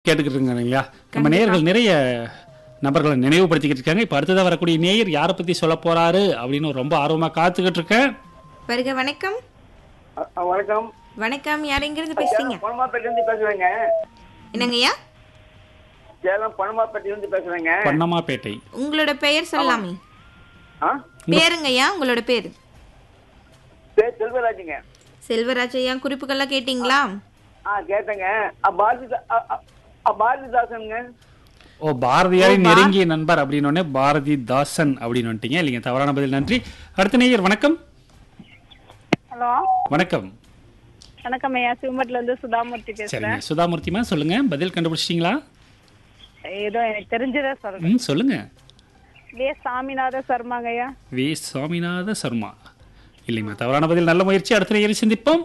கேட்டுக்கிட்டு இருக்காங்க இல்லையா நம்ம நேயர்கள் நிறைய நபர்களை நினைவுபடுத்திக்கிட்டு இருக்காங்க இப்போ அடுத்ததாக வரக்கூடிய நேயர் யாரை பற்றி சொல்ல போறாரு அப்படின்னு ரொம்ப ஆர்வமாக காத்துக்கிட்டு இருக்கேன் வருக வணக்கம் அ- அ, வணக்கம் வணக்கம் யார் எங்கிருந்து பேசுறீங்க பணமாப்பேட்டிலிருந்து பேசுறேங்க என்னங்கய்யா சேலம் பணமாப்பேட்டிலிருந்து பேசுறேங்க பொன்னம்மாப்பேட்டை உங்களோட பெயர் சொல்லலாமே ஆ பேருங்கய்யா உங்களோட பேர் பேர் செல்வராஜுங்க செல்வராஜ் ஐயா குறிப்புகள்லாம் கேட்டிங்களா ஆ கேட்டேங்க அ, பாரதி அ, அ, அ, பாரதிதாசனுங்க ஓ பாரதியாரின் நெருங்கிய நண்பர் அப்படின்னு உடனே பாரதிதாசன் அப்படின்னு வந்துட்டீங்க இல்லைங்க தவறான பதில் நன்றி அடுத்த நேயர் வணக்கம் ஹலோ வணக்கம் வணக்கம் ஐயா சிவமட்ல இருந்து சுதாமூர்த்தி பேசுறேன் சரிங்க சுதாமூர்த்திமா சொல்லுங்க பதில் கண்டுபிடிச்சிட்டிங்களா ஏதோ எனக்கு தெரிஞ்சதை சொல்றேன் ம் சொல்லுங்க வே சாமிநாத சர்மாங்க ஐயா வி சுவாமிநாத சர்மா இல்லைங்கம்மா தவறான பதில் நல்ல முயற்சி அடுத்த நேயரை சிந்திப்போம்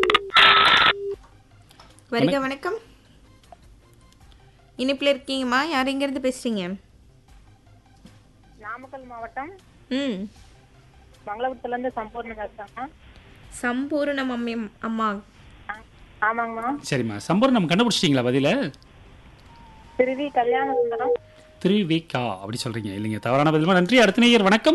வருக வணக்கம் இனிப்புல இருக்கீங்கம்மா யார் எங்கிருந்து பேசுறீங்க நாமக்கல் மாவட்டம் ம் மங்களபுரத்துல இருந்து சம்பூர்ண பேசுறேங்க சம்பூர்ணம் அம்மை அம்மா ஆமாங்கம்மா சரிம்மா சம்பூர்ணம் கண்டுபிடிச்சிட்டிங்களா பதில திருவி கல்யாண சுந்தரம் திருவிகா அப்படி சொல்றீங்க இல்லைங்க தவறான பதில் நன்றி அடுத்த நேயர் வணக்கம்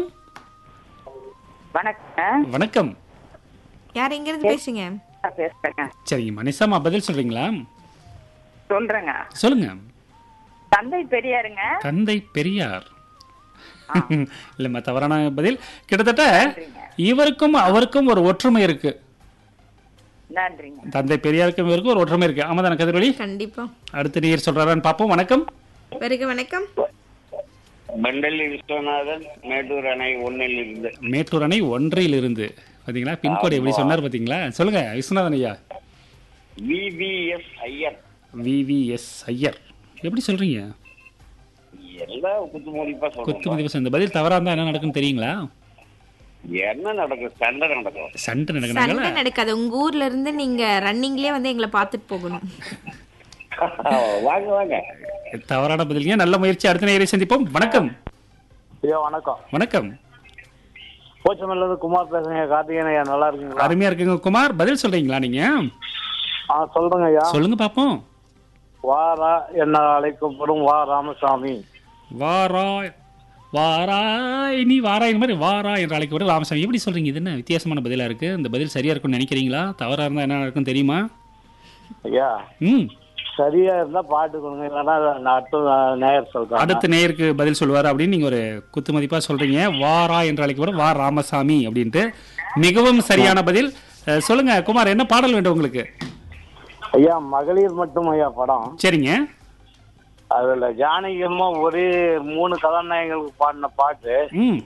வணக்கம் வணக்கம் யார் எங்கிருந்து பேசுறீங்க பேசுறேங்க சரிங்க மனிஷாமா பதில் சொல்றீங்களா சொல்றேங்க சொல்லுங்க தந்தை பெரியாருங்க தந்தை பெரியார் இல்லம்மா தவறான பதில் கிட்டத்தட்ட இவருக்கும் அவருக்கும் ஒரு ஒற்றுமை இருக்கு நன்றிங்க தந்தை பெரியாருக்கும் இவருக்கும் ஒரு ஒற்றுமை இருக்கு ஆமா தானே கதிரொலி கண்டிப்பா அடுத்த நேயர் சொல்றாரான்னு பார்ப்போம் வணக்கம் வருக வணக்கம் பண்டலி விஸ்வநாதன் மேட்டூர் அணை ஒன்னில் இருந்து மேட்டூர் அணை ஒன்றையில் இருந்து பாத்தீங்களா பின்கோடு எப்படி சொன்னார் பாத்தீங்களா சொல்லுங்க விஸ்வநாதன் ஐயா விவிஎஸ் ஐயர் விவிஎஸ் ஐயர் எப்படி சொல்றீங்க எல்லாம் குத்துமதிப்பா குத்து சொல்லுங்க மதிப்பு இந்த பதில் தவறா இருந்தா என்ன நடக்குன்னு தெரியுங்களா என்ன நடக்கும் சண்டை நடக்கும் சண்டை நடக்கிறாங்களா சண்டை நடக்காது உங்க ஊர்ல இருந்து நீங்க ரன்னிங்லயே வந்து எங்களை பார்த்துட்டு போகணும் வாங்க வாங்க தவறான பதிலுங்க நல்ல முயற்சி அடுத்த நேயரை சந்திப்போம் வணக்கம் ஐயா வணக்கம் வணக்கம் போச்சமல்ல இருந்து குமார் பேசுறேங்க கார்த்திகேயன் ஐயா நல்லா இருக்குங்களா அருமையா இருக்குங்க குமார் பதில் சொல்றீங்களா நீங்க ஆ சொல்றேங்க ஐயா சொல்லுங்க பாப்போம் வாரா என்ன அழைக்கப்படும் வா ராமசாமி வாரா வாராய் நீ வாராய் இந்த மாதிரி வாரா என்று அழைக்கப்படும் ராமசாமி எப்படி சொல்றீங்க இது என்ன வித்தியாசமான பதிலா இருக்கு இந்த பதில் சரியா இருக்கும்னு நினைக்கிறீங்களா தவறா இருந்தா என்ன நடக்கும் தெரியுமா ஐயா ம் சரியா இருந்தா பாட்டு கொடுங்க இல்லைன்னா நான் அடுத்த நேயர் சொல்றேன் அடுத்த நேயருக்கு பதில் சொல்லுவார் அப்படின்னு நீங்க ஒரு குத்து மதிப்பா சொல்றீங்க வாரா என்று அழைக்கப்படும் வா ராமசாமி அப்படின்ட்டு மிகவும் சரியான பதில் அஹ், சொல்லுங்க குமார் என்ன பாடல் வேண்டும் உங்களுக்கு ஐயா மகளிர் மட்டும் ஐயா படம் சரிங்க அதுல ஜானகி அம்மா ஒரே மூணு கதாநாயகங்களுக்கு பாடின பாட்டு ம்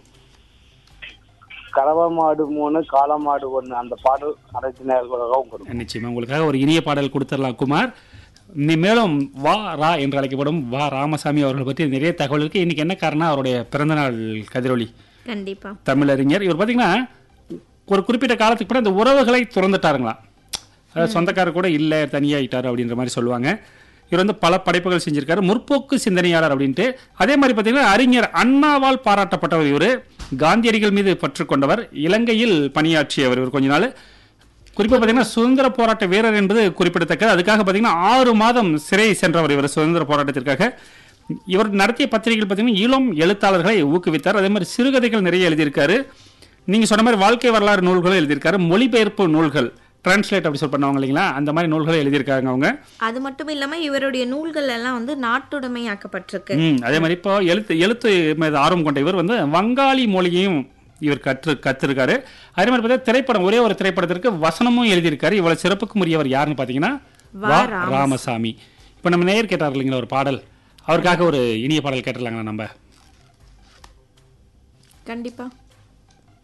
கறவை மாடு மூணு காளை மாடு ஒண்ணு அந்த பாடல் கடைசி நேர்களுக்காகவும் கொடுக்கும் நிச்சயமா உங்களுக்காக ஒரு இனிய பாடல் கொடுத்துடலாம் குமார் நீ மேலும் வா ரா என்று அழைக்கப்படும் வா ராமசாமி அவர்கள் பற்றி நிறைய தகவல் இருக்கு இன்னைக்கு என்ன காரணம் அவருடைய பிறந்தநாள் கதிரொலி கண்டிப்பா தமிழறிஞர் இவர் பார்த்தீங்கன்னா ஒரு குறிப்பிட்ட காலத்துக்கு கூட இந்த உறவுகளை துறந்துட்டாருங்களாம் அதாவது சொந்தக்காரர் கூட இல்லை தனியாயிட்டார் அப்படின்ற மாதிரி சொல்லுவாங்க இவர் வந்து பல படைப்புகள் செஞ்சிருக்காரு முற்போக்கு சிந்தனையாளர் அப்படின்ட்டு அதே மாதிரி பார்த்தீங்கன்னா அறிஞர் அண்ணாவால் பாராட்டப்பட்டவர் இவர் காந்தியடிகள் மீது பற்று கொண்டவர் இலங்கையில் பணியாற்றியவர் இவர் கொஞ்ச நாள் குறிப்பாக பார்த்தீங்கன்னா சுதந்திர போராட்ட வீரர் என்பது குறிப்பிடத்தக்கது அதுக்காக பார்த்தீங்கன்னா ஆறு மாதம் சிறை சென்றவர் இவர் சுதந்திர போராட்டத்திற்காக இவர் நடத்திய பத்திரிகைகள் பார்த்தீங்கன்னா இளம் எழுத்தாளர்களை ஊக்குவித்தார் அதே மாதிரி சிறுகதைகள் நிறைய எழுதியிருக்காரு நீங்க சொன்ன மாதிரி வாழ்க்கை வரலாறு நூல்களும் எழுதியிருக்காரு மொழிபெயர்ப்பு நூல்கள் டிரான்ஸ்லேட் அப்படி சொல் பண்ணுவாங்க இல்லைங்களா அந்த மாதிரி நூல்களை எழுதியிருக்காங்க அவங்க அது மட்டும் இல்லாம இவருடைய நூல்கள் எல்லாம் வந்து நாட்டுடைமையாக்கப்பட்டிருக்கு ம் அதே மாதிரி இப்போ எழுத்து எழுத்து மீது ஆர்வம் கொண்ட இவர் வந்து வங்காளி மொழியையும் இவர் கற்று கத்திருக்காரு அதே மாதிரி பார்த்தா திரைப்படம் ஒரே ஒரு திரைப்படத்திற்கு வசனமும் எழுதியிருக்காரு இவ்வளவு சிறப்புக்கு உரியவர் யாருன்னு பார்த்தீங்கன்னா வா வா ராமசாமி. ராமசாமி இப்போ நம்ம நேயர் கேட்டார் இல்லைங்களா ஒரு பாடல் அவருக்காக ஒரு இனிய பாடல் கேட்டுடலாங்களா நம்ம கண்டிப்பா